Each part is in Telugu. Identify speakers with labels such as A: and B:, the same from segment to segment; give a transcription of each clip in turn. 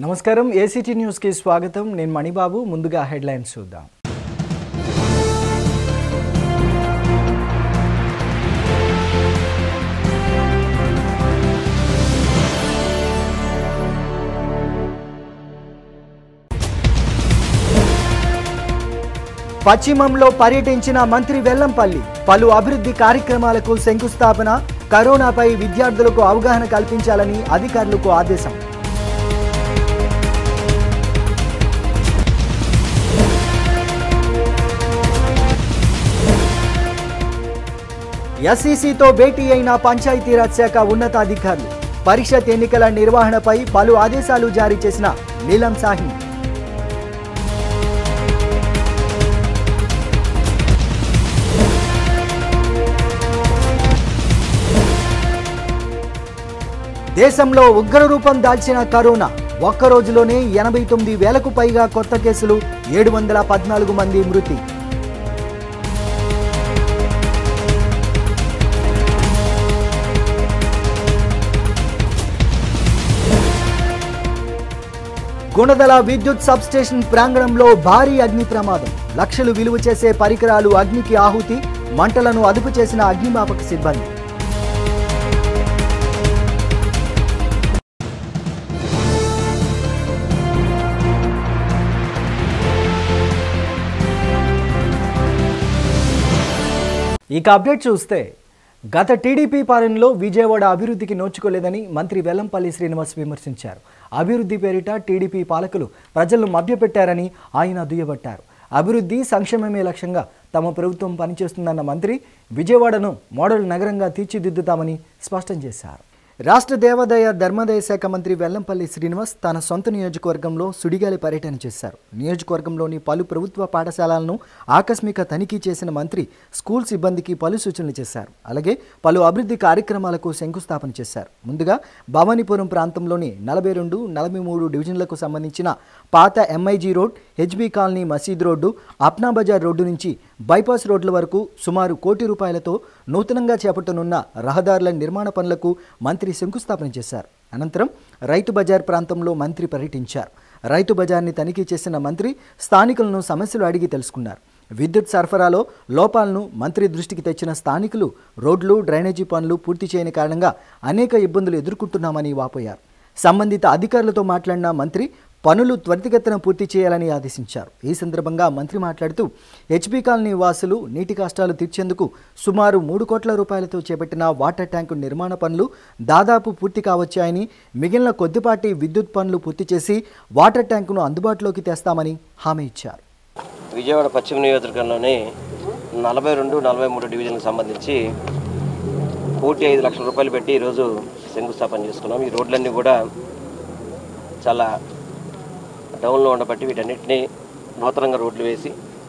A: నమస్కారం ఏసీటీ న్యూస్కి స్వాగతం నేను మణిబాబు ముందుగా హెడ్లైన్స్ చూద్దాం పశ్చిమంలో పర్యటించిన మంత్రి వెల్లంపల్లి పలు అభివృద్ధి కార్యక్రమాలకు శంకుస్థాపన కరోనాపై విద్యార్థులకు అవగాహన కల్పించాలని అధికారులకు ఆదేశం ఎస్ఈసితో భేటీ అయిన పంచాయతీరాజ్ శాఖ ఉన్నతాధికారులు పరిషత్ ఎన్నికల నిర్వహణపై పలు ఆదేశాలు జారీ చేసిన నీలం సాహ్ని దేశంలో ఉగ్రరూపం దాల్చిన కరోనా ఒక్క రోజులోనే ఎనభై తొమ్మిది వేలకు పైగా కొత్త కేసులు ఏడు వందల పద్నాలుగు మంది మృతి గుణదల విద్యుత్ సబ్స్టేషన్ ప్రాంగణంలో భారీ అగ్ని ప్రమాదం లక్షలు విలువ చేసే పరికరాలు అగ్నికి ఆహుతి మంటలను అదుపు చేసిన అగ్నిమాపక సిబ్బంది ఇక అప్డేట్ చూస్తే గత టీడీపీ పాలనలో విజయవాడ అభివృద్ధికి నోచుకోలేదని మంత్రి వెల్లంపల్లి శ్రీనివాస్ విమర్శించారు అభివృద్ధి పేరిట టీడీపీ పాలకులు ప్రజలను మభ్యపెట్టారని ఆయన దుయ్యబట్టారు అభివృద్ధి సంక్షేమమే లక్ష్యంగా తమ ప్రభుత్వం పనిచేస్తుందన్న మంత్రి విజయవాడను మోడల్ నగరంగా తీర్చిదిద్దుతామని స్పష్టం చేశారు రాష్ట్ర దేవాదాయ ధర్మాదాయ శాఖ మంత్రి వెల్లంపల్లి శ్రీనివాస్ తన సొంత నియోజకవర్గంలో సుడిగాలి పర్యటన చేశారు నియోజకవర్గంలోని పలు ప్రభుత్వ పాఠశాలలను ఆకస్మిక తనిఖీ చేసిన మంత్రి స్కూల్ సిబ్బందికి పలు సూచనలు చేశారు అలాగే పలు అభివృద్ధి కార్యక్రమాలకు శంకుస్థాపన చేశారు ముందుగా భవానీపురం ప్రాంతంలోని నలభై రెండు నలభై మూడు డివిజన్లకు సంబంధించిన పాత ఎంఐజీ రోడ్ హెచ్బీ కాలనీ మసీద్ రోడ్డు అప్నా బజార్ రోడ్డు నుంచి బైపాస్ రోడ్ల వరకు సుమారు కోటి రూపాయలతో నూతనంగా చేపట్టనున్న రహదారుల నిర్మాణ పనులకు మంత్రి శంకుస్థాపన చేశారు అనంతరం రైతు బజార్ ప్రాంతంలో మంత్రి పర్యటించారు రైతు బజార్ని తనిఖీ చేసిన మంత్రి స్థానికులను సమస్యలు అడిగి తెలుసుకున్నారు విద్యుత్ సరఫరాలో లోపాలను మంత్రి దృష్టికి తెచ్చిన స్థానికులు రోడ్లు డ్రైనేజీ పనులు పూర్తి చేయని కారణంగా అనేక ఇబ్బందులు ఎదుర్కొంటున్నామని వాపోయారు సంబంధిత అధికారులతో మాట్లాడిన మంత్రి పనులు త్వరితగతిన పూర్తి చేయాలని ఆదేశించారు ఈ సందర్భంగా మంత్రి మాట్లాడుతూ హెచ్పీ కాలనీ వాసులు నీటి కష్టాలు తీర్చేందుకు సుమారు మూడు కోట్ల రూపాయలతో చేపట్టిన వాటర్ ట్యాంకు నిర్మాణ పనులు దాదాపు పూర్తి కావచ్చాయని మిగిలిన కొద్దిపాటి విద్యుత్ పనులు పూర్తి చేసి వాటర్ ట్యాంకును అందుబాటులోకి తెస్తామని హామీ ఇచ్చారు
B: విజయవాడ పశ్చిమ నియోజకవర్గంలోని నలభై రెండు నలభై మూడు డివిజన్కి సంబంధించి కోటి ఐదు లక్షల రూపాయలు పెట్టి ఈరోజు శంకుస్థాపన చేసుకున్నాం ఈ రోడ్లన్నీ కూడా చాలా డౌన్లో ఉండబట్టి వీటన్నిటిని నూతనంగా రోడ్లు వేసి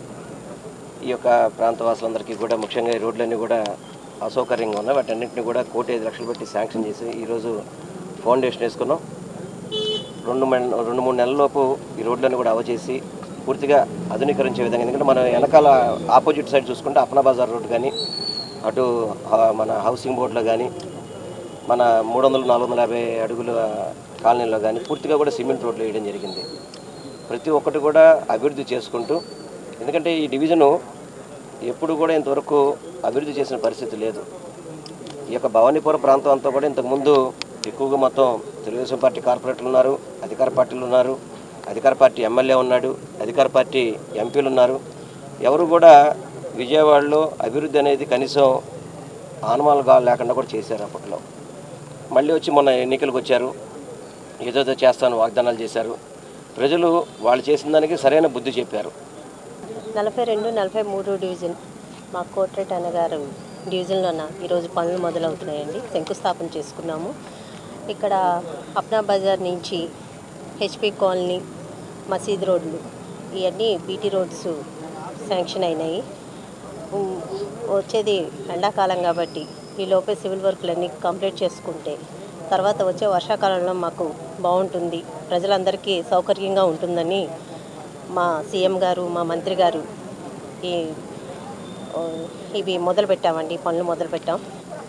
B: ఈ యొక్క ప్రాంత వాసులందరికీ కూడా ముఖ్యంగా ఈ రోడ్లన్నీ కూడా అసౌకర్యంగా ఉన్నాయి వాటన్నిటిని కూడా కోటి ఐదు లక్షలు పెట్టి శాంక్షన్ చేసి ఈరోజు ఫౌండేషన్ వేసుకున్నాం రెండు మన రెండు మూడు నెలలలోపు ఈ రోడ్లను కూడా అవచేసి పూర్తిగా ఆధునీకరించే విధంగా ఎందుకంటే మన వెనకాల ఆపోజిట్ సైడ్ చూసుకుంటే అప్నా బజార్ రోడ్ కానీ అటు ఆ, మన హౌసింగ్ బోర్డులో కానీ మన మూడు వందలు నాలుగు వందల యాభై అడుగుల కాలనీలో కానీ పూర్తిగా కూడా సిమెంట్ రోడ్లు వేయడం జరిగింది ప్రతి ఒక్కటి కూడా అభివృద్ధి చేసుకుంటూ ఎందుకంటే ఈ డివిజను ఎప్పుడు కూడా ఇంతవరకు అభివృద్ధి చేసిన పరిస్థితి లేదు ఈ యొక్క భవానీపురం ప్రాంతం అంతా కూడా ఇంతకుముందు ఎక్కువగా మొత్తం తెలుగుదేశం పార్టీ కార్పొరేటర్లు ఉన్నారు అధికార పార్టీలు ఉన్నారు అధికార పార్టీ ఎమ్మెల్యే ఉన్నాడు అధికార పార్టీ ఎంపీలు ఉన్నారు ఎవరు కూడా విజయవాడలో అభివృద్ధి అనేది కనీసం ఆనవాలుగా లేకుండా కూడా చేశారు అప్పట్లో మళ్ళీ వచ్చి మొన్న ఎన్నికలకు వచ్చారు ఏదోదో చేస్తాను వాగ్దానాలు చేశారు ప్రజలు వాళ్ళు చేసిన దానికి సరైన బుద్ధి చెప్పారు
C: నలభై రెండు నలభై మూడు డివిజన్ మా కోట్రేట్ అన్నగారు డివిజన్లోన ఈరోజు పనులు మొదలవుతున్నాయండి శంకుస్థాపన చేసుకున్నాము ఇక్కడ అప్నా బజార్ నుంచి హెచ్పి కాలనీ మసీద్ రోడ్లు ఇవన్నీ బీటీ రోడ్స్ శాంక్షన్ అయినాయి ఉమ్, వచ్చేది ఎండాకాలం కాబట్టి ఈ లోపే సివిల్ వర్క్లన్నీ కంప్లీట్ చేసుకుంటే తర్వాత వచ్చే వర్షాకాలంలో మాకు బాగుంటుంది ప్రజలందరికీ సౌకర్యంగా ఉంటుందని మా సీఎం గారు మా మంత్రి గారు ఈ ఓ, ఇవి మొదలు పెట్టామండి పనులు మొదలు పెట్టాం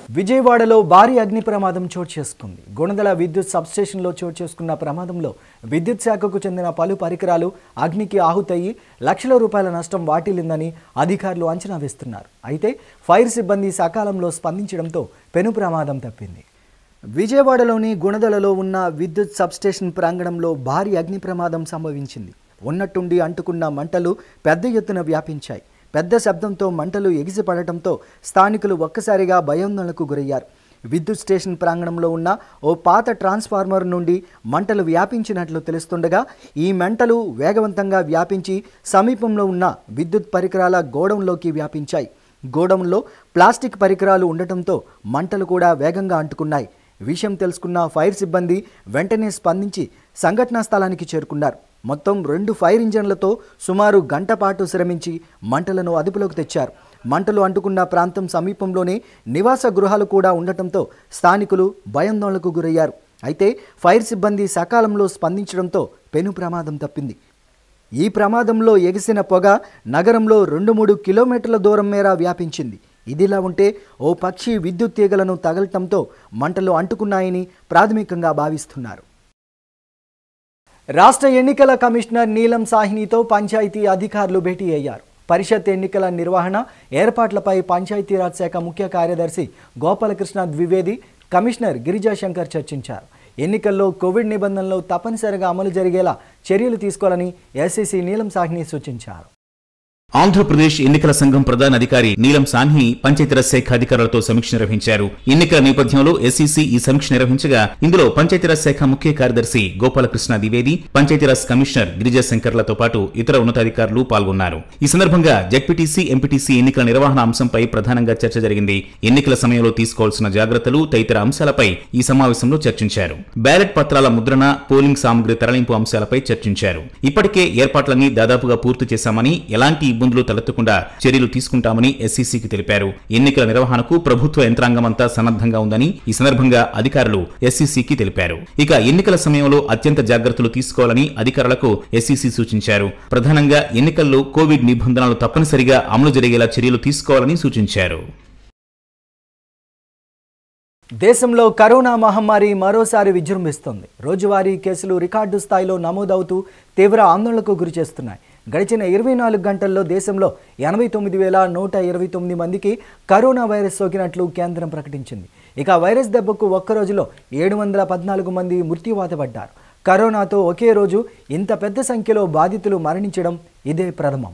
A: విజయవాడలో భారీ అగ్ని ప్రమాదం చోటు చేసుకుంది గుణదల విద్యుత్ సబ్స్టేషన్లో చోటు చేసుకున్న ప్రమాదంలో విద్యుత్ శాఖకు చెందిన పలు పరికరాలు అగ్నికి ఆహుతయ్యి లక్షల రూపాయల నష్టం వాటిల్లిందని అధికారులు అంచనా వేస్తున్నారు అయితే ఫైర్ సిబ్బంది సకాలంలో స్పందించడంతో పెను ప్రమాదం తప్పింది విజయవాడలోని గుణదలలో ఉన్న విద్యుత్ సబ్స్టేషన్ ప్రాంగణంలో భారీ అగ్ని ప్రమాదం సంభవించింది ఉన్నట్టుండి అంటుకున్న మంటలు పెద్ద ఎత్తున వ్యాపించాయి పెద్ద శబ్దంతో మంటలు ఎగిసిపడటంతో స్థానికులు ఒక్కసారిగా భయాందోళనకు గురయ్యారు విద్యుత్ స్టేషన్ ప్రాంగణంలో ఉన్న ఓ పాత ట్రాన్స్ఫార్మర్ నుండి మంటలు వ్యాపించినట్లు తెలుస్తుండగా ఈ మంటలు వేగవంతంగా వ్యాపించి సమీపంలో ఉన్న విద్యుత్ పరికరాల గోడౌన్లోకి వ్యాపించాయి గోడౌన్లో ప్లాస్టిక్ పరికరాలు ఉండటంతో మంటలు కూడా వేగంగా అంటుకున్నాయి విషయం తెలుసుకున్న ఫైర్ సిబ్బంది వెంటనే స్పందించి సంఘటనా స్థలానికి చేరుకున్నారు మొత్తం రెండు ఫైర్ ఇంజన్లతో సుమారు గంట పాటు శ్రమించి మంటలను అదుపులోకి తెచ్చారు మంటలు అంటుకున్న ప్రాంతం సమీపంలోనే నివాస గృహాలు కూడా ఉండటంతో స్థానికులు భయాందోళనకు గురయ్యారు అయితే ఫైర్ సిబ్బంది సకాలంలో స్పందించడంతో పెను ప్రమాదం తప్పింది ఈ ప్రమాదంలో ఎగిసిన పొగ నగరంలో రెండు మూడు కిలోమీటర్ల దూరం మేర వ్యాపించింది ఇదిలా ఉంటే ఓ పక్షి విద్యుత్ తీగలను తగలటంతో మంటలు అంటుకున్నాయని ప్రాథమికంగా భావిస్తున్నారు రాష్ట్ర ఎన్నికల కమిషనర్ నీలం సాహ్నితో పంచాయతీ అధికారులు భేటీ అయ్యారు పరిషత్ ఎన్నికల నిర్వహణ ఏర్పాట్లపై పంచాయతీరాజ్ శాఖ ముఖ్య కార్యదర్శి గోపాలకృష్ణ ద్వివేది కమిషనర్ గిరిజాశంకర్ చర్చించారు ఎన్నికల్లో కోవిడ్ నిబంధనలు తప్పనిసరిగా అమలు జరిగేలా చర్యలు తీసుకోవాలని ఎస్సీసీ నీలం సాహ్ని సూచించారు
D: ఆంధ్రప్రదేశ్ ఎన్నికల సంఘం ప్రధాన అధికారి నీలం సాన్హి పంచాయతీరాజ్ శాఖ అధికారులతో సమీక్ష నిర్వహించారు ఎన్నికల నేపథ్యంలో ఎస్సీసీ ఈ సమీక్ష నిర్వహించగా ఇందులో పంచాయతీరాజ్ శాఖ ముఖ్య కార్యదర్శి గోపాలకృష్ణ ద్వివేది పంచాయతీరాజ్ కమిషనర్ గిరిజా శంకర్లతో పాటు ఇతర ఉన్నతాధికారులు పాల్గొన్నారు ఈ సందర్భంగా జడ్పీటీసీ ఎంపీటీసీ ఎన్నికల నిర్వహణ అంశంపై ప్రధానంగా చర్చ జరిగింది ఎన్నికల సమయంలో తీసుకోవాల్సిన జాగ్రత్తలు తదితర అంశాలపై ఈ సమావేశంలో చర్చించారు బ్యాలెట్ పత్రాల ముద్రణ పోలింగ్ సామగ్రి తరలింపు అంశాలపై చర్చించారు ఇప్పటికే ఏర్పాట్లన్నీ దాదాపుగా పూర్తి చేశామని ఎలాంటి ఇబ్బందులు తలెత్తకుండా చర్యలు తీసుకుంటామని ఎస్సీసీకి తెలిపారు ఎన్నికల నిర్వహణకు ప్రభుత్వ యంత్రాంగం అంతా సన్నద్ధంగా ఉందని ఈ సందర్భంగా అధికారులు ఎస్సీసీకి తెలిపారు ఇక ఎన్నికల సమయంలో అత్యంత జాగ్రత్తలు తీసుకోవాలని అధికారులకు ఎస్సీసీ సూచించారు ప్రధానంగా ఎన్నికల్లో కోవిడ్ నిబంధనలు తప్పనిసరిగా అమలు జరిగేలా చర్యలు తీసుకోవాలని సూచించారు
A: దేశంలో కరోనా మహమ్మారి మరోసారి విజృంభిస్తోంది రోజువారీ కేసులు రికార్డు స్థాయిలో నమోదవుతూ తీవ్ర ఆందోళనకు గురిచేస్తున్నాయి గడిచిన ఇరవై నాలుగు గంటల్లో దేశంలో ఎనభై తొమ్మిది వేల నూట ఇరవై తొమ్మిది మందికి కరోనా వైరస్ సోకినట్లు కేంద్రం ప్రకటించింది ఇక వైరస్ దెబ్బకు ఒక్క రోజులో ఏడు వందల పద్నాలుగు మంది మృత్యువాత పడ్డారు కరోనాతో ఒకే రోజు ఇంత పెద్ద సంఖ్యలో బాధితులు మరణించడం ఇదే ప్రథమం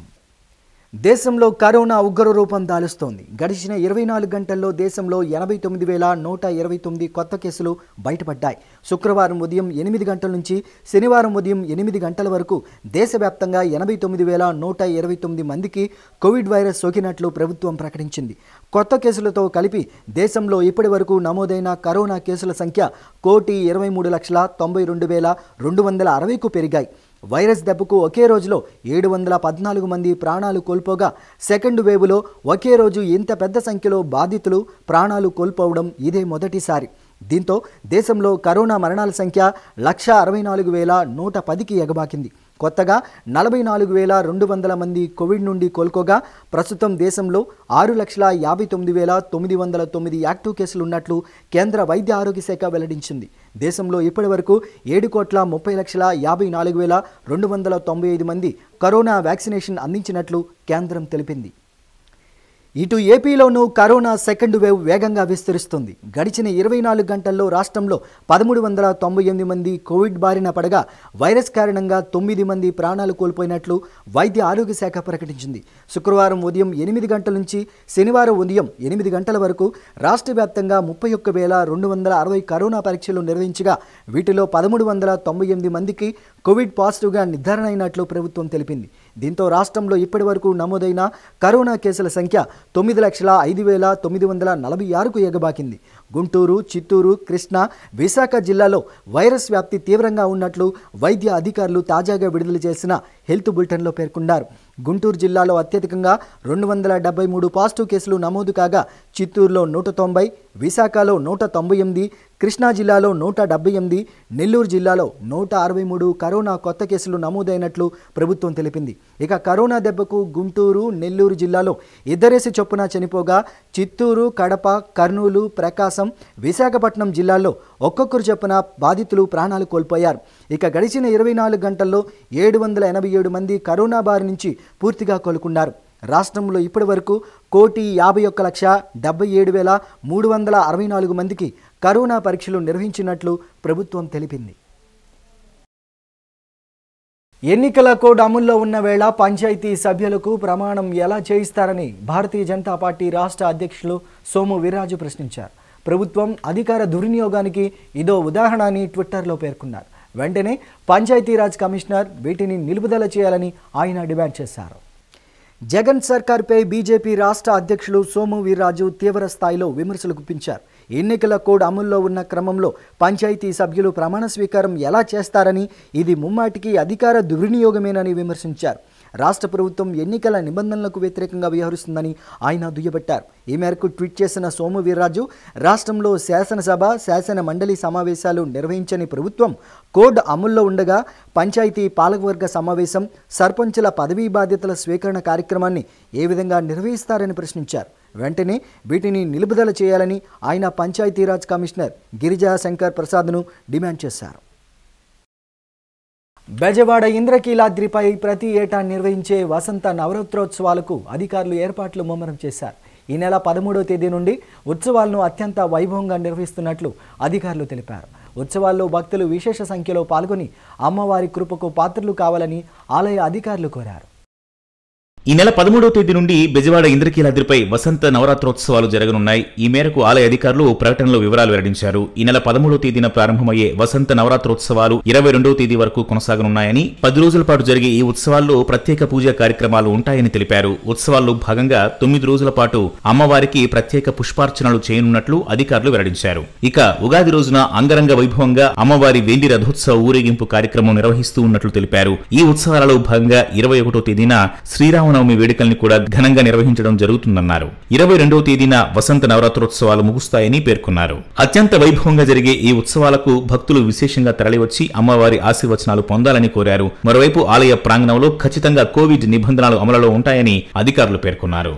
A: దేశంలో కరోనా ఉగ్ర రూపం దాలుస్తోంది గడిచిన ఇరవై నాలుగు గంటల్లో దేశంలో ఎనభై తొమ్మిది వేల నూట ఇరవై తొమ్మిది కొత్త కేసులు బయటపడ్డాయి శుక్రవారం ఉదయం ఎనిమిది గంటల నుంచి శనివారం ఉదయం ఎనిమిది గంటల వరకు దేశవ్యాప్తంగా ఎనభై తొమ్మిది వేల నూట ఇరవై తొమ్మిది మందికి కోవిడ్ వైరస్ సోకినట్లు ప్రభుత్వం ప్రకటించింది కొత్త కేసులతో కలిపి దేశంలో ఇప్పటి వరకు నమోదైన కరోనా కేసుల సంఖ్య కోటి ఇరవై మూడు లక్షల తొంభై రెండు వేల రెండు వందల అరవైకు పెరిగాయి వైరస్ దెబ్బకు ఒకే రోజులో ఏడు వందల పద్నాలుగు మంది ప్రాణాలు కోల్పోగా సెకండ్ వేవ్లో ఒకే రోజు ఇంత పెద్ద సంఖ్యలో బాధితులు ప్రాణాలు కోల్పోవడం ఇదే మొదటిసారి దీంతో దేశంలో కరోనా మరణాల సంఖ్య లక్ష అరవై నాలుగు వేల నూట పదికి ఎగబాకింది కొత్తగా నలభై నాలుగు వేల రెండు వందల మంది కోవిడ్ నుండి కోలుకోగా ప్రస్తుతం దేశంలో ఆరు లక్షల యాభై తొమ్మిది వేల తొమ్మిది వందల తొమ్మిది యాక్టివ్ కేసులు ఉన్నట్లు కేంద్ర వైద్య ఆరోగ్య శాఖ వెల్లడించింది దేశంలో ఇప్పటి వరకు ఏడు కోట్ల ముప్పై లక్షల యాభై నాలుగు వేల రెండు వందల తొంభై ఐదు మంది కరోనా వ్యాక్సినేషన్ అందించినట్లు కేంద్రం తెలిపింది ఇటు ఏపీలోనూ కరోనా సెకండ్ వేవ్ వేగంగా విస్తరిస్తుంది గడిచిన ఇరవై నాలుగు గంటల్లో రాష్ట్రంలో పదమూడు వందల తొంభై ఎనిమిది మంది కోవిడ్ బారిన పడగా వైరస్ కారణంగా తొమ్మిది మంది ప్రాణాలు కోల్పోయినట్లు వైద్య ఆరోగ్య శాఖ ప్రకటించింది శుక్రవారం ఉదయం ఎనిమిది గంటల నుంచి శనివారం ఉదయం ఎనిమిది గంటల వరకు రాష్ట్ర వ్యాప్తంగా ముప్పై ఒక్క వేల రెండు వందల అరవై కరోనా పరీక్షలు నిర్వహించగా వీటిలో పదమూడు వందల తొంభై ఎనిమిది మందికి కోవిడ్ పాజిటివ్గా నిర్ధారణ అయినట్లు ప్రభుత్వం తెలిపింది దీంతో రాష్ట్రంలో ఇప్పటి వరకు నమోదైన కరోనా కేసుల సంఖ్య తొమ్మిది లక్షల ఐదు వేల తొమ్మిది వందల నలభై ఆరుకు ఎగబాకింది గుంటూరు చిత్తూరు కృష్ణా విశాఖ జిల్లాలో వైరస్ వ్యాప్తి తీవ్రంగా ఉన్నట్లు వైద్య అధికారులు తాజాగా విడుదల చేసిన హెల్త్ బులెటిన్లో పేర్కొన్నారు గుంటూరు జిల్లాలో అత్యధికంగా రెండు వందల డెబ్బై మూడు పాజిటివ్ కేసులు నమోదు కాగా చిత్తూరులో నూట తొంభై విశాఖలో నూట తొంభై ఎనిమిది కృష్ణా జిల్లాలో నూట డెబ్బై ఎనిమిది నెల్లూరు జిల్లాలో నూట అరవై మూడు కరోనా కొత్త కేసులు నమోదైనట్లు ప్రభుత్వం తెలిపింది ఇక కరోనా దెబ్బకు గుంటూరు నెల్లూరు జిల్లాలో ఇద్దరేసి చొప్పున చనిపోగా చిత్తూరు కడప కర్నూలు ప్రకాశం విశాఖపట్నం జిల్లాల్లో ఒక్కొక్కరు చొప్పున బాధితులు ప్రాణాలు కోల్పోయారు ఇక గడిచిన ఇరవై నాలుగు గంటల్లో ఏడు వందల ఎనభై ఏడు మంది కరోనా బారి నుంచి పూర్తిగా కోలుకున్నారు రాష్ట్రంలో ఇప్పటి వరకు కోటి యాభై ఒక్క లక్ష డెబ్బై ఏడు వేల మూడు వందల అరవై నాలుగు మందికి కరోనా పరీక్షలు నిర్వహించినట్లు ప్రభుత్వం తెలిపింది ఎన్నికల కోడ్ అమల్లో ఉన్న వేళ పంచాయతీ సభ్యులకు ప్రమాణం ఎలా చేయిస్తారని భారతీయ జనతా పార్టీ రాష్ట్ర అధ్యక్షులు సోము వీర్రాజు ప్రశ్నించారు ప్రభుత్వం అధికార దుర్వినియోగానికి ఇదో ఉదాహరణ అని ట్విట్టర్లో పేర్కొన్నారు వెంటనే పంచాయతీరాజ్ కమిషనర్ వీటిని నిలుపుదల చేయాలని ఆయన డిమాండ్ చేశారు జగన్ సర్కార్పై బీజేపీ రాష్ట్ర అధ్యక్షులు సోము వీర్రాజు తీవ్ర స్థాయిలో విమర్శలు గుప్పించారు ఎన్నికల కోడ్ అమల్లో ఉన్న క్రమంలో పంచాయతీ సభ్యులు ప్రమాణ స్వీకారం ఎలా చేస్తారని ఇది ముమ్మాటికి అధికార దుర్వినియోగమేనని విమర్శించారు రాష్ట్ర ప్రభుత్వం ఎన్నికల నిబంధనలకు వ్యతిరేకంగా వ్యవహరిస్తుందని ఆయన దుయ్యబట్టారు ఈ మేరకు ట్వీట్ చేసిన సోము వీర్రాజు రాష్ట్రంలో శాసనసభ శాసన మండలి సమావేశాలు నిర్వహించని ప్రభుత్వం కోడ్ అమల్లో ఉండగా పంచాయతీ పాలకవర్గ సమావేశం సర్పంచుల పదవీ బాధ్యతల స్వీకరణ కార్యక్రమాన్ని ఏ విధంగా నిర్వహిస్తారని ప్రశ్నించారు వెంటనే వీటిని నిలుపుదల చేయాలని ఆయన పంచాయతీరాజ్ కమిషనర్ గిరిజా శంకర్ ప్రసాద్ను డిమాండ్ చేశారు బెజవాడ ఇంద్రకీలాద్రిపై ప్రతి ఏటా నిర్వహించే వసంత నవరాత్రోత్సవాలకు అధికారులు ఏర్పాట్లు ముమ్మరం చేశారు ఈ నెల పదమూడవ తేదీ నుండి ఉత్సవాలను అత్యంత వైభవంగా నిర్వహిస్తున్నట్లు అధికారులు తెలిపారు ఉత్సవాల్లో భక్తులు విశేష సంఖ్యలో పాల్గొని అమ్మవారి కృపకు పాత్రలు కావాలని ఆలయ అధికారులు కోరారు
D: ఈ నెల పదమూడవ తేదీ నుండి బెజవాడ ఇంద్రకీలాద్రిపై వసంత నవరాత్రోత్సవాలు జరగనున్నాయి ఈ మేరకు ఆలయ అధికారులు ప్రకటనలో వివరాలు వెల్లడించారు ఈ నెల పదమూడవ తేదీన ప్రారంభమయ్యే వసంత నవరాత్రోత్సవాలు ఇరవై రెండవ తేదీ వరకు కొనసాగనున్నాయని పది రోజుల పాటు జరిగే ఈ ఉత్సవాల్లో ప్రత్యేక పూజా కార్యక్రమాలు ఉంటాయని తెలిపారు ఉత్సవాల్లో భాగంగా తొమ్మిది రోజుల పాటు అమ్మవారికి ప్రత్యేక పుష్పార్చనలు చేయనున్నట్లు అధికారులు వెల్లడించారు ఇక ఉగాది రోజున అంగరంగ వైభవంగా అమ్మవారి వెండి రథోత్సవ ఊరేగింపు కార్యక్రమం నిర్వహిస్తూ ఉన్నట్లు తెలిపారు ఈ ఉత్సవాలలో భాగంగా ఇరవై ఒకటో తేదీన శ్రీరామనవమి వేడుకల్ని కూడా ఘనంగా నిర్వహించడం జరుగుతుందన్నారు ఇరవై రెండవ తేదీన వసంత నవరాత్రోత్సవాలు ముగుస్తాయని పేర్కొన్నారు అత్యంత వైభవంగా జరిగే ఈ ఉత్సవాలకు భక్తులు విశేషంగా తరలివచ్చి అమ్మవారి ఆశీర్వచనాలు పొందాలని కోరారు మరోవైపు ఆలయ ప్రాంగణంలో ఖచ్చితంగా కోవిడ్ నిబంధనలు అమలులో ఉంటాయని అధికారులు పేర్కొన్నారు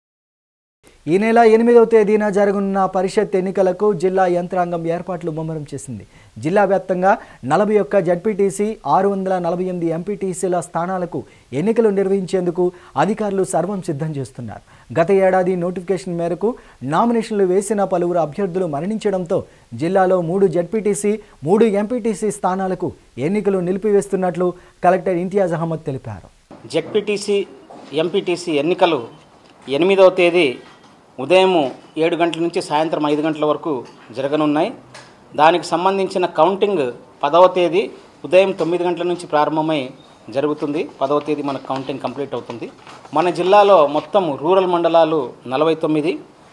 A: ఈ నెల ఎనిమిదవ తేదీన జరగనున్న పరిషత్ ఎన్నికలకు జిల్లా యంత్రాంగం ఏర్పాట్లు ముమ్మరం చేసింది జిల్లా వ్యాప్తంగా నలభై ఒక్క జడ్పీటీసీ ఆరు వందల నలభై ఎనిమిది ఎంపీటీసీల స్థానాలకు ఎన్నికలు నిర్వహించేందుకు అధికారులు సర్వం సిద్ధం చేస్తున్నారు గత ఏడాది నోటిఫికేషన్ మేరకు నామినేషన్లు వేసిన పలువురు అభ్యర్థులు మరణించడంతో జిల్లాలో మూడు జడ్పీటీసీ మూడు ఎంపీటీసీ స్థానాలకు ఎన్నికలు నిలిపివేస్తున్నట్లు కలెక్టర్ ఇంతియాజ్ అహ్మద్ తెలిపారు
E: జెడ్పీటీసీ ఎంపీటీసీ ఎన్నికలు ఎనిమిదవ తేదీ ఉదయం ఏడు గంటల నుంచి సాయంత్రం ఐదు గంటల వరకు జరగనున్నాయి దానికి సంబంధించిన కౌంటింగ్ పదవ తేదీ ఉదయం తొమ్మిది గంటల నుంచి ప్రారంభమై జరుగుతుంది పదవ తేదీ మనకు కౌంటింగ్ కంప్లీట్ అవుతుంది మన జిల్లాలో మొత్తం రూరల్ మండలాలు నలభై తొమ్మిది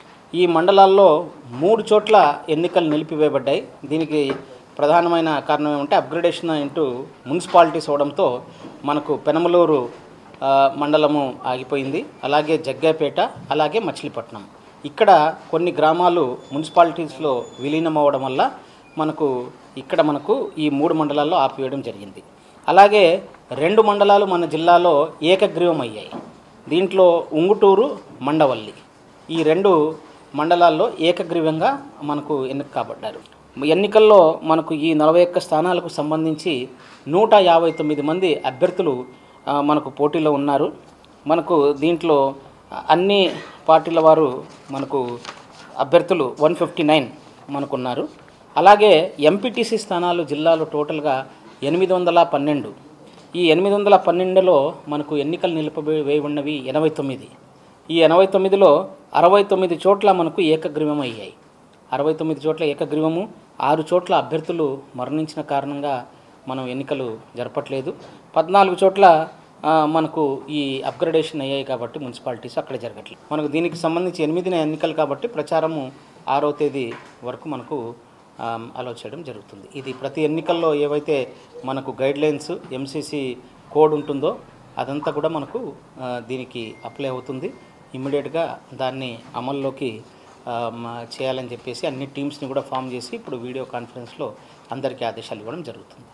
E: ఈ మండలాల్లో మూడు చోట్ల ఎన్నికలు నిలిపివేయబడ్డాయి దీనికి ప్రధానమైన కారణం ఏమంటే అప్గ్రేడేషన్ ఇంటూ మున్సిపాలిటీస్ అవడంతో మనకు పెనమలూరు ఆ, మండలము ఆగిపోయింది అలాగే జగ్గాపేట అలాగే మచిలీపట్నం ఇక్కడ కొన్ని గ్రామాలు మున్సిపాలిటీస్లో విలీనం అవ్వడం వల్ల మనకు ఇక్కడ మనకు ఈ మూడు మండలాల్లో ఆపివేయడం జరిగింది అలాగే రెండు మండలాలు మన జిల్లాలో ఏకగ్రీవం అయ్యాయి దీంట్లో ఉంగుటూరు మండవల్లి ఈ రెండు మండలాల్లో ఏకగ్రీవంగా మనకు ఎన్నిక కాబడ్డారు ఎన్నికల్లో మనకు ఈ నలభై ఒక్క స్థానాలకు సంబంధించి నూట యాభై తొమ్మిది మంది అభ్యర్థులు ఆ, మనకు పోటీలో ఉన్నారు మనకు దీంట్లో అన్ని పార్టీల వారు మనకు అభ్యర్థులు వన్ ఫిఫ్టీ నైన్ మనకున్నారు అలాగే ఎంపీటీసీ స్థానాలు జిల్లాలో టోటల్గా ఎనిమిది వందల పన్నెండు ఈ ఎనిమిది వందల పన్నెండులో మనకు ఎన్నికలు నిలిపివేయి ఉన్నవి ఎనభై తొమ్మిది ఈ ఎనభై తొమ్మిదిలో అరవై తొమ్మిది చోట్ల మనకు ఏకగ్రీవం అయ్యాయి అరవై తొమ్మిది చోట్ల ఏకగ్రీవము ఆరు చోట్ల అభ్యర్థులు మరణించిన కారణంగా మనం ఎన్నికలు జరపట్లేదు పద్నాలుగు చోట్ల ఆ, మనకు ఈ అప్గ్రేడేషన్ అయ్యాయి కాబట్టి మున్సిపాలిటీస్ అక్కడ జరగట్లేదు మనకు దీనికి సంబంధించి ఎనిమిదిన ఎన్నికలు కాబట్టి ప్రచారము ఆరో తేదీ వరకు మనకు అలో చేయడం జరుగుతుంది ఇది ప్రతి ఎన్నికల్లో ఏవైతే మనకు గైడ్ లైన్స్ ఎంసీసీ కోడ్ ఉంటుందో అదంతా కూడా మనకు ఆ, దీనికి అప్లై అవుతుంది ఇమ్మీడియట్గా దాన్ని అమల్లోకి ఆ, మ- చేయాలని చెప్పేసి అన్ని టీమ్స్ని కూడా ఫామ్ చేసి ఇప్పుడు వీడియో కాన్ఫరెన్స్లో అందరికీ ఆదేశాలు ఇవ్వడం జరుగుతుంది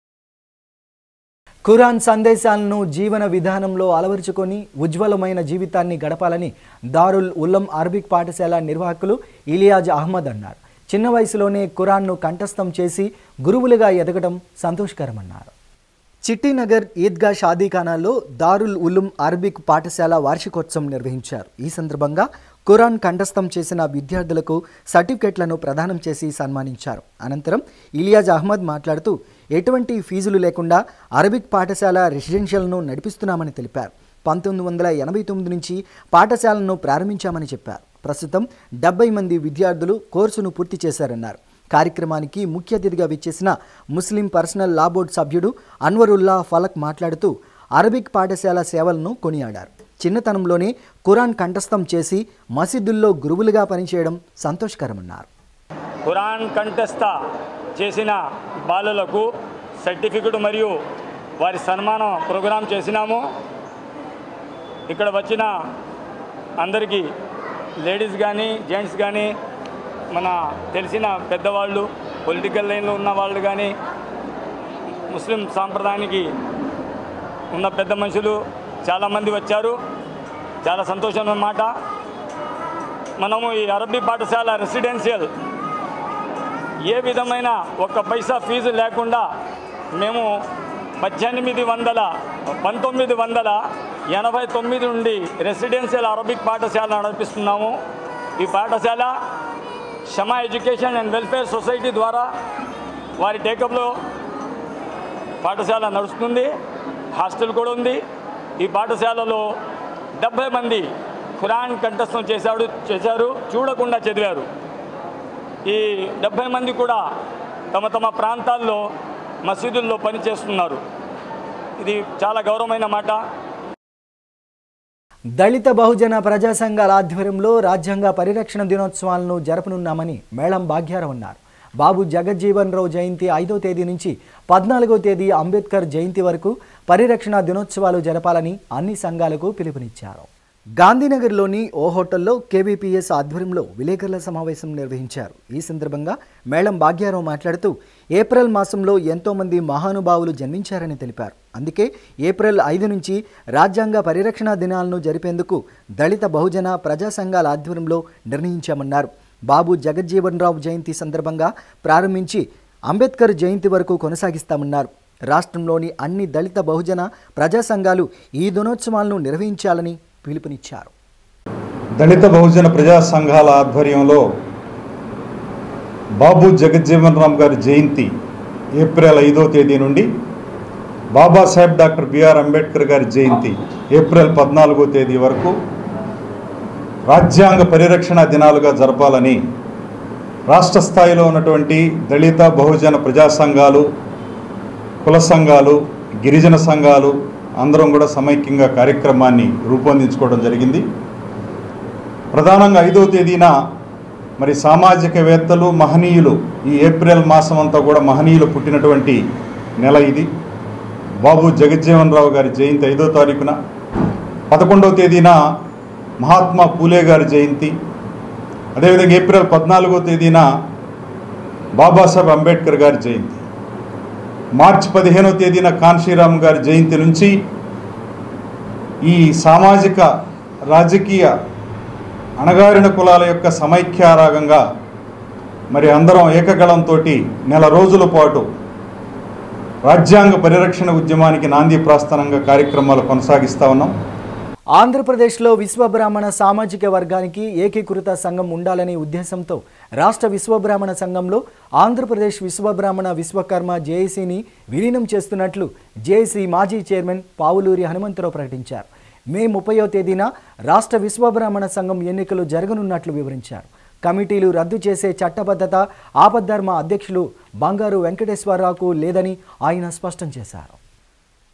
A: ఖురాన్ సందేశాలను జీవన విధానంలో అలవరుచుకొని ఉజ్వలమైన జీవితాన్ని గడపాలని దారుల్ ఉల్లం అరబిక్ పాఠశాల నిర్వాహకులు ఇలియాజ్ అహ్మద్ అన్నారు చిన్న వయసులోనే ఖురాన్ను కంఠస్థం చేసి గురువులుగా ఎదగడం సంతోషకరమన్నారు చిట్టినగర్ ఈద్గా షాదీఖానాలో దారుల్ ఉలుం అరబిక్ పాఠశాల వార్షికోత్సవం నిర్వహించారు ఈ సందర్భంగా ఖురాన్ కంఠస్థం చేసిన విద్యార్థులకు సర్టిఫికెట్లను ప్రదానం చేసి సన్మానించారు అనంతరం ఇలియాజ్ అహ్మద్ మాట్లాడుతూ ఎటువంటి ఫీజులు లేకుండా అరబిక్ పాఠశాల రెసిడెన్షియల్ను నడిపిస్తున్నామని తెలిపారు పంతొమ్మిది వందల ఎనభై తొమ్మిది నుంచి పాఠశాలను ప్రారంభించామని చెప్పారు ప్రస్తుతం డెబ్బై మంది విద్యార్థులు కోర్సును పూర్తి చేశారన్నారు కార్యక్రమానికి ముఖ్య అతిథిగా విచ్చేసిన ముస్లిం పర్సనల్ లా బోర్డు సభ్యుడు అన్వరుల్లా ఫలక్ మాట్లాడుతూ అరబిక్ పాఠశాల సేవలను కొనియాడారు చిన్నతనంలోనే ఖురాన్ కంఠస్థం చేసి మసీదుల్లో గురువులుగా పనిచేయడం సంతోషకరమన్నారు
F: ఖురాన్ కంఠస్థ చేసిన బాలులకు సర్టిఫికెట్ మరియు వారి సన్మానం ప్రోగ్రాం చేసినాము ఇక్కడ వచ్చిన అందరికీ లేడీస్ కానీ జెంట్స్ కానీ మన తెలిసిన పెద్దవాళ్ళు పొలిటికల్ లైన్లో ఉన్న వాళ్ళు కానీ ముస్లిం సాంప్రదాయానికి ఉన్న పెద్ద మనుషులు చాలామంది వచ్చారు చాలా సంతోషం అన్నమాట మనము ఈ అరబీ పాఠశాల రెసిడెన్షియల్ ఏ విధమైన ఒక్క పైసా ఫీజు లేకుండా మేము పద్దెనిమిది వందల పంతొమ్మిది వందల ఎనభై తొమ్మిది నుండి రెసిడెన్షియల్ అరబిక్ పాఠశాల నడిపిస్తున్నాము ఈ పాఠశాల Shama education and welfare society ద్వారా వారి టేకప్లో పాఠశాల నడుస్తుంది హాస్టల్ కూడా ఉంది ఈ పాఠశాలలో డెబ్భై మంది ఖురాన్ కంఠస్థం చేశాడు చేశారు చూడకుండా చదివారు ఈ డెబ్భై మంది కూడా తమ తమ ప్రాంతాల్లో మసీదుల్లో పనిచేస్తున్నారు ఇది చాలా గౌరవమైన మాట
A: దళిత బహుజన ప్రజా సంఘాల ఆధ్వర్యంలో రాజ్యాంగ పరిరక్షణ దినోత్సవాలను జరపనున్నామని మేళం భాగ్యారావు అన్నారు బాబు జగజ్జీవన్ రావు జయంతి ఐదో తేదీ నుంచి పద్నాలుగో తేదీ అంబేద్కర్ జయంతి వరకు పరిరక్షణ దినోత్సవాలు జరపాలని అన్ని సంఘాలకు పిలుపునిచ్చారు గాంధీనగర్లోని ఓ హోటల్లో కేవీపీఎస్ ఆధ్వర్యంలో విలేకరుల సమావేశం నిర్వహించారు ఈ సందర్భంగా మేళం భాగ్యారావు మాట్లాడుతూ ఏప్రిల్ మాసంలో ఎంతోమంది మహానుభావులు జన్మించారని తెలిపారు అందుకే ఏప్రిల్ ఐదు నుంచి రాజ్యాంగ పరిరక్షణ దినాలను జరిపేందుకు దళిత బహుజన ప్రజా సంఘాల ఆధ్వర్యంలో నిర్ణయించామన్నారు బాబు జగజ్జీవన్ రావు జయంతి సందర్భంగా ప్రారంభించి అంబేద్కర్ జయంతి వరకు కొనసాగిస్తామన్నారు రాష్ట్రంలోని అన్ని దళిత బహుజన ప్రజా సంఘాలు ఈ దినోత్సవాలను నిర్వహించాలని పిలుపునిచ్చారు
G: దళిత బహుజన ప్రజా సంఘాల ఆధ్వర్యంలో బాబు జగజ్జీవన్ రామ్ గారి జయంతి ఏప్రిల్ ఐదో తేదీ నుండి బాబాసాహెబ్ డాక్టర్ బిఆర్ అంబేద్కర్ గారి జయంతి ఏప్రిల్ పద్నాలుగో తేదీ వరకు రాజ్యాంగ పరిరక్షణ దినాలుగా జరపాలని రాష్ట్ర స్థాయిలో ఉన్నటువంటి దళిత బహుజన ప్రజా సంఘాలు కుల సంఘాలు గిరిజన సంఘాలు అందరం కూడా సమైక్యంగా కార్యక్రమాన్ని రూపొందించుకోవడం జరిగింది ప్రధానంగా ఐదో తేదీన మరి సామాజికవేత్తలు మహనీయులు ఈ ఏప్రిల్ మాసం అంతా కూడా మహనీయులు పుట్టినటువంటి నెల ఇది బాబు జగజ్జీవన్ రావు గారి జయంతి ఐదో తారీఖున పదకొండవ తేదీన మహాత్మా పూలే గారి జయంతి అదేవిధంగా ఏప్రిల్ పద్నాలుగో తేదీన బాబాసాహెబ్ అంబేద్కర్ గారి జయంతి మార్చి పదిహేనో తేదీన కాన్షీరామ్ గారి జయంతి నుంచి ఈ సామాజిక రాజకీయ అణగారిన కులాల యొక్క సమైక్యారాగంగా మరి అందరం ఏకగళంతో నెల రోజుల పాటు రాజ్యాంగ పరిరక్షణ ఉద్యమానికి నాంది ప్రాస్థానంగా కార్యక్రమాలు కొనసాగిస్తా ఉన్నాం
A: ఆంధ్రప్రదేశ్లో విశ్వబ్రాహ్మణ సామాజిక వర్గానికి ఏకీకృత సంఘం ఉండాలనే ఉద్దేశంతో రాష్ట్ర విశ్వబ్రాహ్మణ సంఘంలో ఆంధ్రప్రదేశ్ విశ్వబ్రాహ్మణ విశ్వకర్మ జేఏసీని విలీనం చేస్తున్నట్లు జేఏసీ మాజీ చైర్మన్ పావులూరి హనుమంతరావు ప్రకటించారు మే ముప్పయో తేదీన రాష్ట్ర విశ్వబ్రాహ్మణ సంఘం ఎన్నికలు జరగనున్నట్లు వివరించారు కమిటీలు రద్దు చేసే చట్టబద్ధత ఆపద్ధర్మ అధ్యక్షులు బంగారు వెంకటేశ్వరరావుకు లేదని ఆయన స్పష్టం చేశారు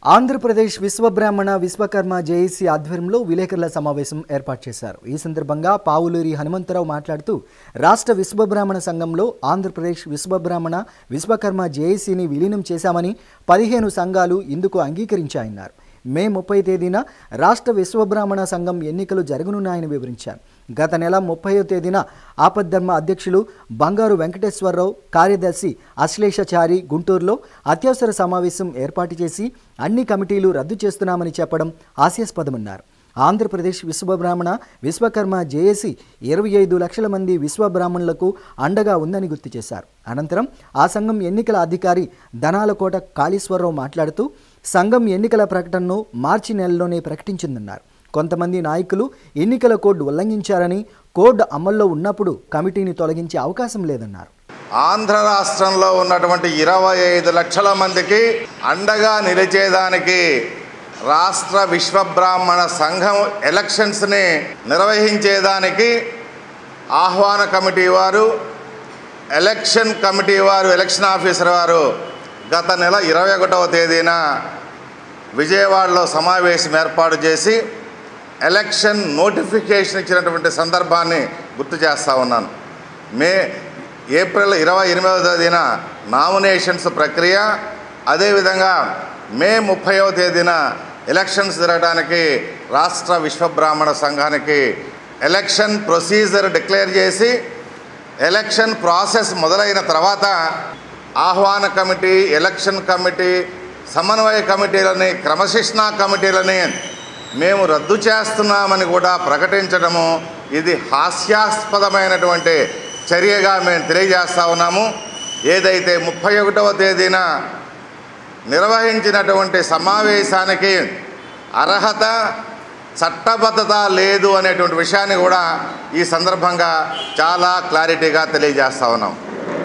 A: ఆంధ్రప్రదేశ్ విశ్వబ్రాహ్మణ విశ్వకర్మ జేఏసీ ఆధ్వర్యంలో విలేకరుల సమావేశం ఏర్పాటు చేశారు ఈ సందర్భంగా పావులూరి హనుమంతరావు మాట్లాడుతూ రాష్ట్ర విశ్వబ్రాహ్మణ సంఘంలో ఆంధ్రప్రదేశ్ విశ్వబ్రాహ్మణ విశ్వకర్మ జేఏసీని విలీనం చేశామని పదిహేను సంఘాలు ఇందుకు అంగీకరించాయన్నారు మే ముప్పై తేదీన రాష్ట్ర విశ్వబ్రాహ్మణ సంఘం ఎన్నికలు జరగనున్నాయని వివరించారు గత నెల ముప్పైవ తేదీన ఆపద్ధర్మ అధ్యక్షులు బంగారు వెంకటేశ్వరరావు కార్యదర్శి అశ్లేషచారి గుంటూరులో అత్యవసర సమావేశం ఏర్పాటు చేసి అన్ని కమిటీలు రద్దు చేస్తున్నామని చెప్పడం హాస్యాస్పదమన్నారు ఆంధ్రప్రదేశ్ విశ్వబ్రాహ్మణ విశ్వకర్మ జేఏసీ ఇరవై ఐదు లక్షల మంది విశ్వబ్రాహ్మణులకు అండగా ఉందని గుర్తు చేశారు అనంతరం ఆ సంఘం ఎన్నికల అధికారి ధనాలకోట కాళీశ్వరరావు మాట్లాడుతూ సంఘం ఎన్నికల ప్రకటనను మార్చి నెలలోనే ప్రకటించిందన్నారు కొంతమంది నాయకులు ఎన్నికల కోడ్ ఉల్లంఘించారని కోడ్ అమల్లో ఉన్నప్పుడు కమిటీని తొలగించే అవకాశం లేదన్నారు
H: ఆంధ్ర రాష్ట్రంలో ఉన్నటువంటి ఇరవై ఐదు లక్షల మందికి అండగా నిలిచేదానికి రాష్ట్ర విశ్వబ్రాహ్మణ సంఘం ఎలక్షన్స్ని నిర్వహించేదానికి ఆహ్వాన కమిటీ వారు ఎలక్షన్ కమిటీ వారు ఎలక్షన్ ఆఫీసర్ వారు గత నెల ఇరవై ఒకటవ తేదీన విజయవాడలో సమావేశం ఏర్పాటు చేసి ఎలక్షన్ నోటిఫికేషన్ ఇచ్చినటువంటి సందర్భాన్ని గుర్తు చేస్తూ ఉన్నాను మే ఏప్రిల్ ఇరవై ఎనిమిదవ తేదీన నామినేషన్స్ ప్రక్రియ అదేవిధంగా మే ముప్పైవ తేదీన ఎలక్షన్స్ జరగడానికి రాష్ట్ర విశ్వబ్రాహ్మణ సంఘానికి ఎలక్షన్ ప్రొసీజర్ డిక్లేర్ చేసి ఎలక్షన్ ప్రాసెస్ మొదలైన తర్వాత ఆహ్వాన కమిటీ ఎలక్షన్ కమిటీ సమన్వయ కమిటీలని క్రమశిక్షణా కమిటీలని మేము రద్దు చేస్తున్నామని కూడా ప్రకటించడము ఇది హాస్యాస్పదమైనటువంటి చర్యగా మేము తెలియజేస్తా ఉన్నాము ఏదైతే ముప్పై ఒకటవ తేదీన నిర్వహించినటువంటి సమావేశానికి అర్హత చట్టబద్ధత లేదు అనేటువంటి విషయాన్ని కూడా ఈ సందర్భంగా చాలా క్లారిటీగా తెలియజేస్తా ఉన్నాం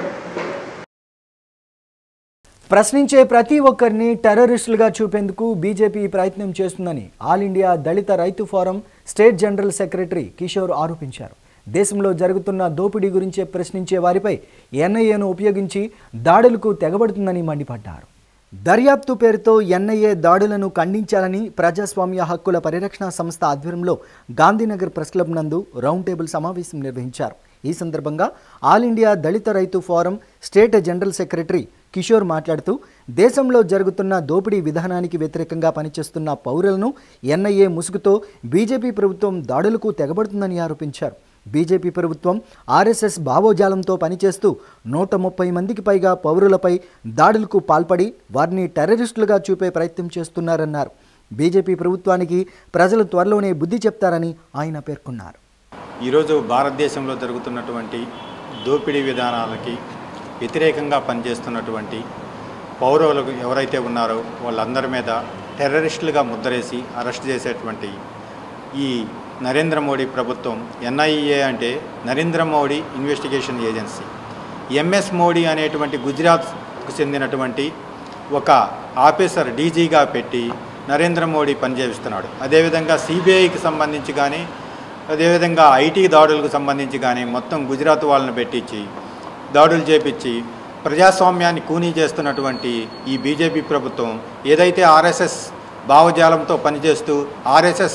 A: ప్రశ్నించే ప్రతి ఒక్కరిని టెర్రరిస్టులుగా చూపేందుకు బీజేపీ ప్రయత్నం చేస్తుందని all India Dalit Rythu forum state general secretary Kishore ఆరోపించారు దేశంలో జరుగుతున్న దోపిడీ గురించే ప్రశ్నించే వారిపై ఎన్ఐఏను ఉపయోగించి దాడులకు తెగబడుతుందని మండిపడ్డారు దర్యాప్తు పేరుతో ఎన్ఐఏ దాడులను ఖండించాలని ప్రజాస్వామ్య హక్కుల పరిరక్షణ సంస్థ ఆధ్వర్యంలో గాంధీనగర్ ప్రెస్ క్లబ్ నందు రౌండ్ టేబుల్ సమావేశం నిర్వహించారు ఈ సందర్భంగా all India Dalit Rythu forum state general secretary Kishore మాట్లాడుతూ దేశంలో జరుగుతున్న దోపిడీ విధానానికి వ్యతిరేకంగా పనిచేస్తున్న పౌరులను ఎన్ఐఏ ముసుగుతో బీజేపీ ప్రభుత్వం దాడులకు తెగబడుతుందని ఆరోపించారు బీజేపీ ప్రభుత్వం ఆర్ఎస్ఎస్ భావోజాలంతో పనిచేస్తూ నూట ముప్పై మందికి పైగా పౌరులపై దాడులకు పాల్పడి వారిని టెర్రరిస్టులుగా చూపే ప్రయత్నం చేస్తున్నారన్నారు బీజేపీ ప్రభుత్వానికి ప్రజలు త్వరలోనే బుద్ధి చెప్తారని ఆయన పేర్కొన్నారు
I: ఈరోజు భారతదేశంలో జరుగుతున్నటువంటి దోపిడీ విధానాలకి వ్యతిరేకంగా పనిచేస్తున్నటువంటి పౌరులకు ఎవరైతే ఉన్నారో వాళ్ళందరి మీద టెర్రరిస్టులుగా ముద్రేసి అరెస్ట్ చేసేటువంటి ఈ నరేంద్ర మోడీ ప్రభుత్వం ఎన్ఐఏ అంటే Narendra Modi investigation agency MS Modi అనేటువంటి గుజరాత్కు చెందినటువంటి ఒక ఆఫీసర్ డీజీగా పెట్టి నరేంద్ర మోడీ పనిచేస్తున్నాడు అదేవిధంగా సిబిఐకి సంబంధించి కానీ అదేవిధంగా ఐటీ దాడులకు సంబంధించి కానీ మొత్తం గుజరాత్ వాళ్ళని పెట్టించి దాడులు చేపించి ప్రజాస్వామ్యాన్ని కూనీ చేస్తున్నటువంటి ఈ బీజేపీ ప్రభుత్వం ఏదైతే ఆర్ఎస్ఎస్ భావజాలంతో పనిచేస్తూ ఆర్ఎస్ఎస్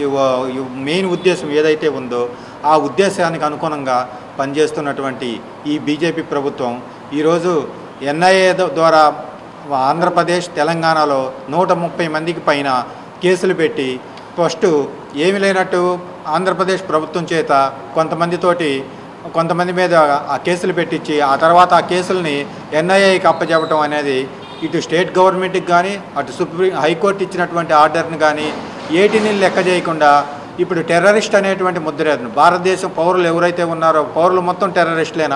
I: మెయిన్ ఉద్దేశం ఏదైతే ఉందో ఆ ఉద్దేశానికి అనుగుణంగా పనిచేస్తున్నటువంటి ఈ బీజేపీ ప్రభుత్వం ఈరోజు ఎన్ఐఏ ద్వారా ఆంధ్రప్రదేశ్ తెలంగాణలో నూట ముప్పై మందికి పైన కేసులు పెట్టి ఫస్ట్ ఏమి లేనట్టు ఆంధ్రప్రదేశ్ ప్రభుత్వం చేత కొంతమందితోటి కొంతమంది మీద ఆ కేసులు పెట్టించి ఆ తర్వాత ఆ కేసుల్ని ఎన్ఐఏకి అప్పచెప్పడం అనేది ఇటు స్టేట్ గవర్నమెంట్కి కానీ అటు సుప్రీం హైకోర్టు ఇచ్చినటువంటి ఆర్డర్ని కానీ ఏటిని లెక్క చేయకుండా ఇప్పుడు టెర్రరిస్ట్ అనేటువంటి ముద్ర భారతదేశం పౌరులు ఎవరైతే ఉన్నారో పౌరులు మొత్తం టెర్రరిస్టులేనా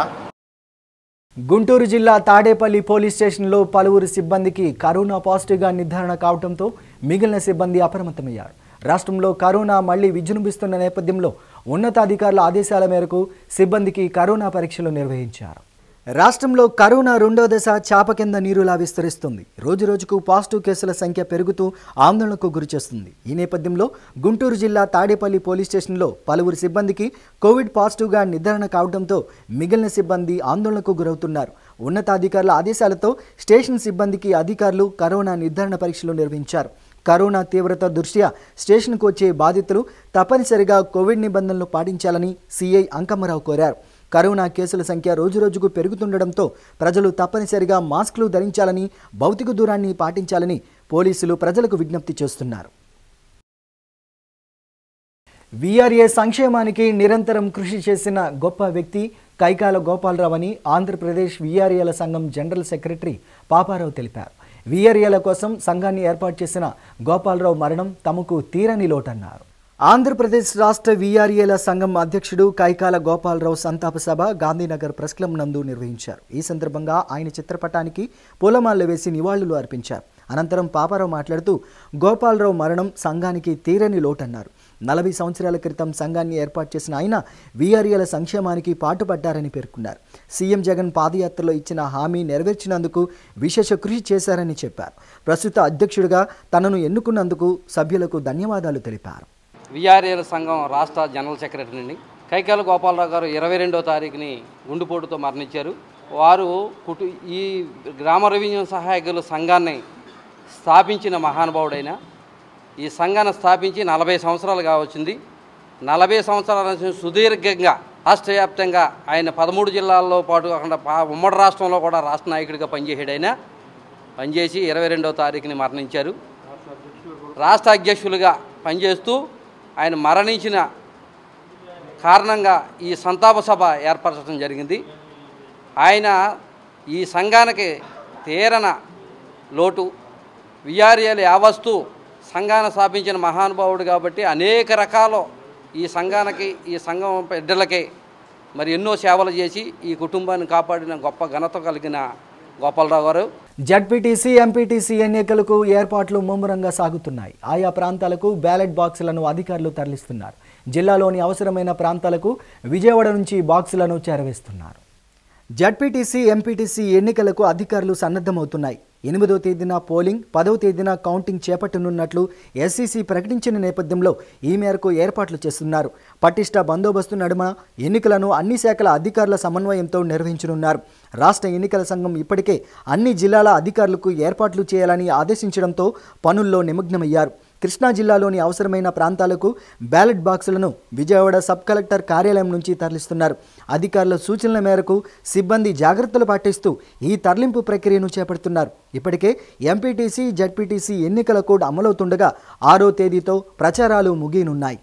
A: గుంటూరు జిల్లా తాడేపల్లి పోలీస్ స్టేషన్లో పలువురు సిబ్బందికి కరోనా పాజిటివ్గా నిర్ధారణ కావడంతో మిగిలిన సిబ్బంది అప్రమత్తమయ్యారు రాష్ట్రంలో కరోనా మళ్లీ విజృంభిస్తున్న నేపథ్యంలో ఉన్నతాధికారుల ఆదేశాల మేరకు సిబ్బందికి కరోనా పరీక్షలు నిర్వహించారు రాష్ట్రంలో కరోనా రెండో దశ చాప కింద నీరులా విస్తరిస్తుంది రోజురోజుకు పాజిటివ్ కేసుల సంఖ్య పెరుగుతూ ఆందోళనకు గురిచేస్తుంది ఈ నేపథ్యంలో గుంటూరు జిల్లా తాడేపల్లి పోలీస్ స్టేషన్లో పలువురు సిబ్బందికి కోవిడ్ పాజిటివ్గా నిర్ధారణ కావడంతో మిగిలిన సిబ్బంది ఆందోళనకు గురవుతున్నారు ఉన్నతాధికారుల ఆదేశాలతో స్టేషన్ సిబ్బందికి అధికారులు కరోనా నిర్ధారణ పరీక్షలు నిర్వహించారు కరోనా తీవ్రత దృష్ట్యా స్టేషన్కు వచ్చే బాధితులు తప్పనిసరిగా కోవిడ్ నిబంధనలు పాటించాలని సీఐ అంకమ్మరావు కోరారు కరోనా కేసుల సంఖ్య రోజురోజుకు పెరుగుతుండటంతో ప్రజలు తప్పనిసరిగా మాస్కులు ధరించాలని భౌతిక దూరాన్ని పాటించాలని పోలీసులు ప్రజలకు విజ్ఞప్తి చేస్తున్నారు వీఆర్ఏ సంక్షేమానికి నిరంతరం కృషి చేసిన గొప్ప వ్యక్తి కైకాల గోపాలరావు అని ఆంధ్రప్రదేశ్ వీఆర్ఏల సంఘం జనరల్ సెక్రటరీ పాపారావు తెలిపారు వీఆర్ఏల కోసం సంఘాన్ని ఏర్పాటు చేసిన గోపాలరావు మరణం తమకు తీరని లోటన్నారు ఆంధ్రప్రదేశ్ రాష్ట్ర వీఆర్ఏల సంఘం అధ్యక్షుడు కైకాల గోపాలరావు సంతాప సభ గాంధీనగర్ ప్రెస్ క్లబ్ నందు నిర్వహించారు ఈ సందర్భంగా ఆయన చిత్రపటానికి పూలమాలలు వేసి నివాళులు అర్పించారు అనంతరం పాపారావు మాట్లాడుతూ గోపాలరావు మరణం సంఘానికి తీరని లోటన్నారు నలభై సంవత్సరాల క్రితం సంఘాన్ని ఏర్పాటు చేసిన ఆయన వీఆర్ఏల సంక్షేమానికి పాటుపడ్డారని పేర్కొన్నారు సీఎం జగన్ పాదయాత్రలో ఇచ్చిన హామీ నెరవేర్చినందుకు విశేష కృషి చేశారని చెప్పారు ప్రస్తుత అధ్యక్షుడిగా తనను ఎన్నుకున్నందుకు సభ్యులకు ధన్యవాదాలు తెలిపారు
J: విఆర్ఏల సంఘం రాష్ట్ర జనరల్ సెక్రటరీని కైకాల గోపాలరావు గారు ఇరవై రెండో తారీఖుని గుండెపోటుతో మరణించారు వారు కుటు ఈ గ్రామ రెవెన్యూ సహాయకుల సంఘాన్ని స్థాపించిన మహానుభావుడైన ఈ సంఘాన్ని స్థాపించి నలభై సంవత్సరాలు కావచ్చింది నలభై సంవత్సరాల నుంచి సుదీర్ఘంగా రాష్ట్ర వ్యాప్తంగా ఆయన పదమూడు జిల్లాల్లో పాటు కాకుండా పా- ఉమ్మడి రాష్ట్రంలో కూడా రాష్ట్ర నాయకుడిగా పనిచేసాడు ఆయన పనిచేసి ఇరవై రెండవ తారీఖుని మరణించారు రాష్ట్ర అధ్యక్షులుగా పనిచేస్తూ ఆయన మరణించిన కారణంగా ఈ సంతాప సభ ఏర్పరచడం జరిగింది ఆయన ఈ సంఘానికి తీరన లోటు విఆర్ఏలు యావస్తు సంఘాన్ని స్థాపించిన మహానుభావుడు కాబట్టి అనేక రకాల ఈ సంఘానికి ఈ సంఘం బిడ్డలకి మరి ఎన్నో సేవలు చేసి ఈ కుటుంబాన్ని కాపాడిన గొప్ప ఘనత కలిగిన గోపాలరావు గారు
A: జడ్పీటీసీ ఎంపీటీసీ ఎన్నికలకు ఏర్పాట్లు ముమ్మరంగా సాగుతున్నాయి ఆయా ప్రాంతాలకు బ్యాలెట్ బాక్సులను అధికారులు తరలిస్తున్నారు జిల్లాలోని అవసరమైన ప్రాంతాలకు విజయవాడ నుంచి బాక్సులను చేరవేస్తున్నారు జడ్పీటీసీ ఎంపీటీసీ ఎన్నికలకు అధికారులు సన్నద్ధమవుతున్నాయి ఎనిమిదో తేదీన పోలింగ్ పదవ తేదీన కౌంటింగ్ చేపట్టనున్నట్లు ఎస్సీసీ ప్రకటించిన నేపథ్యంలో ఈ మేరకు ఏర్పాట్లు చేస్తున్నారు పటిష్ట బందోబస్తు నడుమ ఎన్నికలను అన్ని శాఖల అధికారుల సమన్వయంతో నిర్వహించనున్నారు రాష్ట్ర ఎన్నికల సంఘం ఇప్పటికే అన్ని జిల్లాల అధికారులకు ఏర్పాట్లు చేయాలని ఆదేశించడంతో పనుల్లో నిమగ్నమయ్యారు కృష్ణా జిల్లాలోని అవసరమైన ప్రాంతాలకు బ్యాలెట్ బాక్సులను విజయవాడ సబ్ కలెక్టర్ కార్యాలయం నుంచి తరలిస్తున్నారు అధికారుల సూచనల మేరకు సిబ్బంది జాగ్రత్తలు పాటిస్తూ ఈ తరలింపు ప్రక్రియను చేపడుతున్నారు ఇప్పటికే ఎంపీటీసీ జడ్పీటీసీ ఎన్నికల కోడ్ అమలవుతుండగా ఆరో తేదీతో ప్రచారాలు ముగియనున్నాయి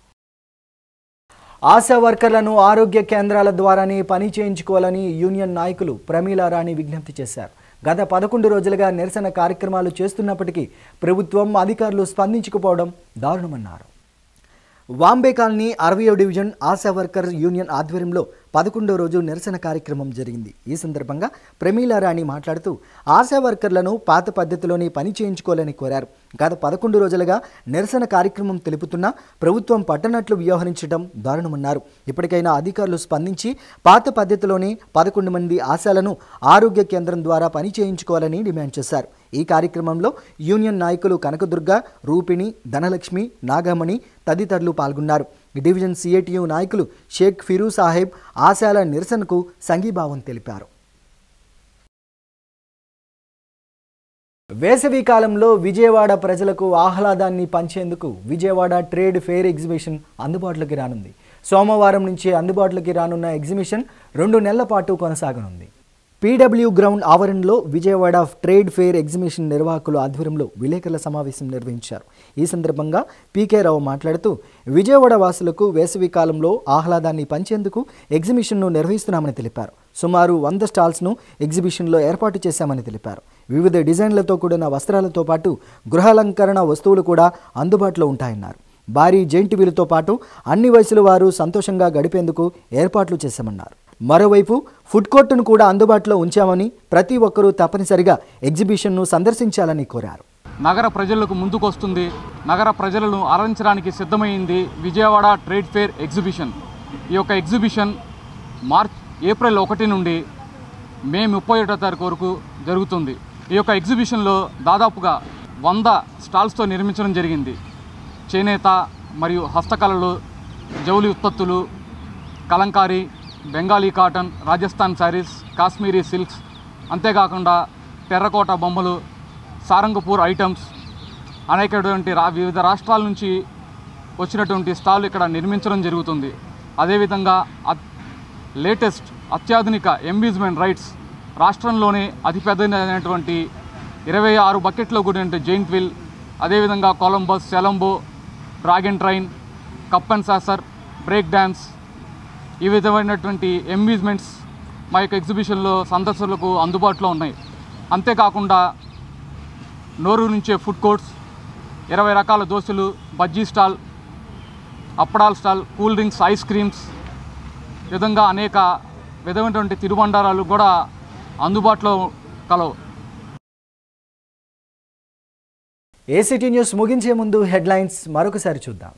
A: ఆశా వర్కర్లను ఆరోగ్య కేంద్రాల ద్వారానే పని చేయించుకోవాలని యూనియన్ నాయకులు ప్రమీలా రాణి విజ్ఞప్తి చేశారు గత పదకొండు రోజులుగా నిరసన కార్యక్రమాలు చేస్తున్నప్పటికీ ప్రభుత్వం అధికారులు స్పందించకపోవడం దారుణమన్నారు వాంబే కాలనీ అరవయో డివిజన్ ఆశా వర్కర్ యూనియన్ ఆధ్వర్యంలో పదకొండో రోజు నిరసన కార్యక్రమం జరిగింది ఈ సందర్భంగా ప్రమీలా రాణి మాట్లాడుతూ ఆశా వర్కర్లను పాత పద్ధతిలోనే పని చేయించుకోవాలని కోరారు గత పదకొండు రోజులుగా నిరసన కార్యక్రమం తెలుపుతున్నా ప్రభుత్వం పట్టనట్లు వ్యవహరించడం దారుణమన్నారు ఇప్పటికైనా అధికారులు స్పందించి పాత పద్ధతిలోనే పదకొండు మంది ఆశాలను ఆరోగ్య కేంద్రం ద్వారా పని చేయించుకోవాలని డిమాండ్ చేశారు ఈ కార్యక్రమంలో యూనియన్ నాయకులు కనకదుర్గ రూపిణి ధనలక్ష్మి నాగమణి తదితరులు పాల్గొన్నారు డివిజన్ సిఐటియు నాయకులు షేక్ ఫిరూ సాహెబ్ ఆశాల నిరసనకు సంఘీభావం తెలిపారు వేసవి కాలంలో విజయవాడ ప్రజలకు ఆహ్లాదాన్ని పంచేందుకు విజయవాడ ట్రేడ్ ఫెయిర్ ఎగ్జిబిషన్ అందుబాటులోకి రానుంది సోమవారం నుంచి అందుబాటులోకి రానున్న ఎగ్జిబిషన్ రెండు నెలల పాటు కొనసాగనుంది పీడబ్ల్యూ గ్రౌండ్ ఆవరణలో విజయవాడ ట్రేడ్ ఫెయిర్ ఎగ్జిబిషన్ నిర్వాహకుల ఆధ్వర్యంలో విలేకరుల సమావేశం నిర్వహించారు ఈ సందర్భంగా పీకే రావు మాట్లాడుతూ విజయవాడ వాసులకు వేసవి కాలంలో ఆహ్లాదాన్ని పంచేందుకు ఎగ్జిబిషన్ను నిర్వహిస్తున్నామని తెలిపారు సుమారు వంద స్టాల్స్ను ఎగ్జిబిషన్లో ఏర్పాటు చేశామని తెలిపారు వివిధ డిజైన్లతో కూడిన వస్త్రాలతో పాటు గృహాలంకరణ వస్తువులు కూడా అందుబాటులో ఉంటాయన్నారు భారీ జైంట్ వీలుతో పాటు అన్ని వయసుల వారు సంతోషంగా గడిపేందుకు ఏర్పాట్లు చేశామన్నారు మరోవైపు ఫుడ్ కోర్టును కూడా అందుబాటులో ఉంచామని ప్రతి ఒక్కరూ తప్పనిసరిగా ఎగ్జిబిషన్ను సందర్శించాలని కోరారు
K: నగర ప్రజలకు ముందుకొస్తుంది నగర ప్రజలను అలరించడానికి సిద్ధమైంది విజయవాడ ట్రేడ్ ఫేర్ ఎగ్జిబిషన్ ఈ యొక్క ఎగ్జిబిషన్ మార్చ్ ఏప్రిల్ ఒకటి నుండి మే ముప్పై ఒకటో తారీఖు వరకు జరుగుతుంది ఈ యొక్క ఎగ్జిబిషన్లో దాదాపుగా వంద స్టాల్స్తో నిర్మించడం జరిగింది చేనేత మరియు హస్తకళలు జౌలి ఉత్పత్తులు కలంకారీ బెంగాలీ కాటన్ రాజస్థాన్ శారీస్ కాశ్మీరీ సిల్క్స్ అంతేకాకుండా టెర్రకోట బొమ్మలు సారంగపూర్ ఐటమ్స్ అనేకటువంటి రా వివిధ రాష్ట్రాల నుంచి వచ్చినటువంటి స్టాల్ ఇక్కడ నిర్మించడం జరుగుతుంది అదేవిధంగా అత్- లేటెస్ట్ అత్యాధునిక ఎంబీజ్మెంట్ రైట్స్ రాష్ట్రంలోనే అతిపెద్దదైనటువంటి ఇరవై ఆరు బకెట్లో కూడిన జైంట్ విల్ అదేవిధంగా కొలంబస్ సెలంబో dragon train cup and saucer break dance ఈ విధమైనటువంటి ఎంబీజ్మెంట్స్ మా యొక్క ఎగ్జిబిషన్లో సందర్శకులకు అందుబాటులో ఉన్నాయి అంతేకాకుండా నోరు నుంచే ఫుడ్ కోర్ట్స్ ఇరవై రకాల దోశలు బజ్జీ స్టాల్ అప్పడాల్ stall cool drinks ice creams ఈ విధంగా అనేక విధమైనటువంటి తిరుబండారాలు కూడా అందుబాటులో కలవు
A: ఏసీటీ న్యూస్ ముగించే ముందు హెడ్లైన్స్ మరొకసారి చూద్దాం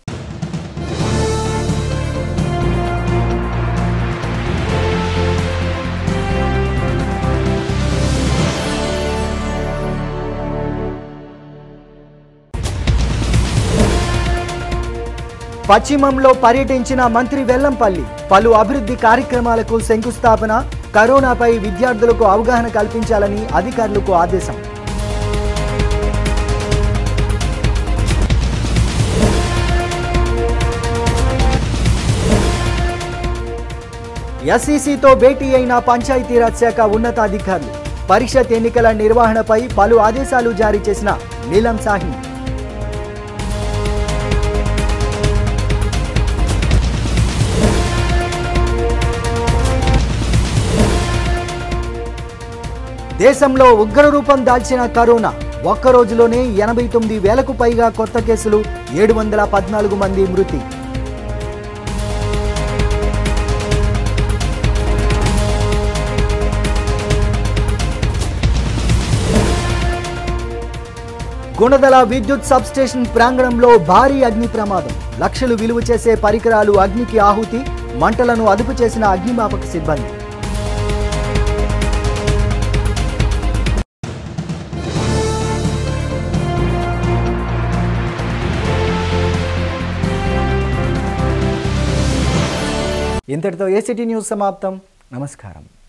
A: పశ్చిమంలో పర్యటించిన మంత్రి వెల్లంపల్లి పలు అభివృద్ధి కార్యక్రమాలకు శంకుస్థాపన కరోనాపై విద్యార్థులకు అవగాహన కల్పించాలని అధికారులకు ఆదేశం ఎస్ఈసితో భేటీ అయిన పంచాయతీరాజ్ శాఖ ఉన్నతాధికారులు పరిషత్ ఎన్నికల నిర్వహణపై పలు ఆదేశాలు జారీ చేసిన నీలం సాహి దేశంలో ఉగ్రరూపం దాల్చిన కరోనా ఒక్క రోజులోనే ఎనభై తొమ్మిది వేలకు పైగా కొత్త కేసులు ఏడు వందల పద్నాలుగు మంది మృతి గుణదల విద్యుత్ సబ్స్టేషన్ ప్రాంగణంలో భారీ అగ్ని ప్రమాదం లక్షలు విలువ చేసే పరికరాలు అగ్నికి ఆహుతి మంటలను అదుపు చేసిన అగ్నిమాపక సిబ్బంది ఇంతటితో ఏసీటీ న్యూస్ సమాప్తం నమస్కారం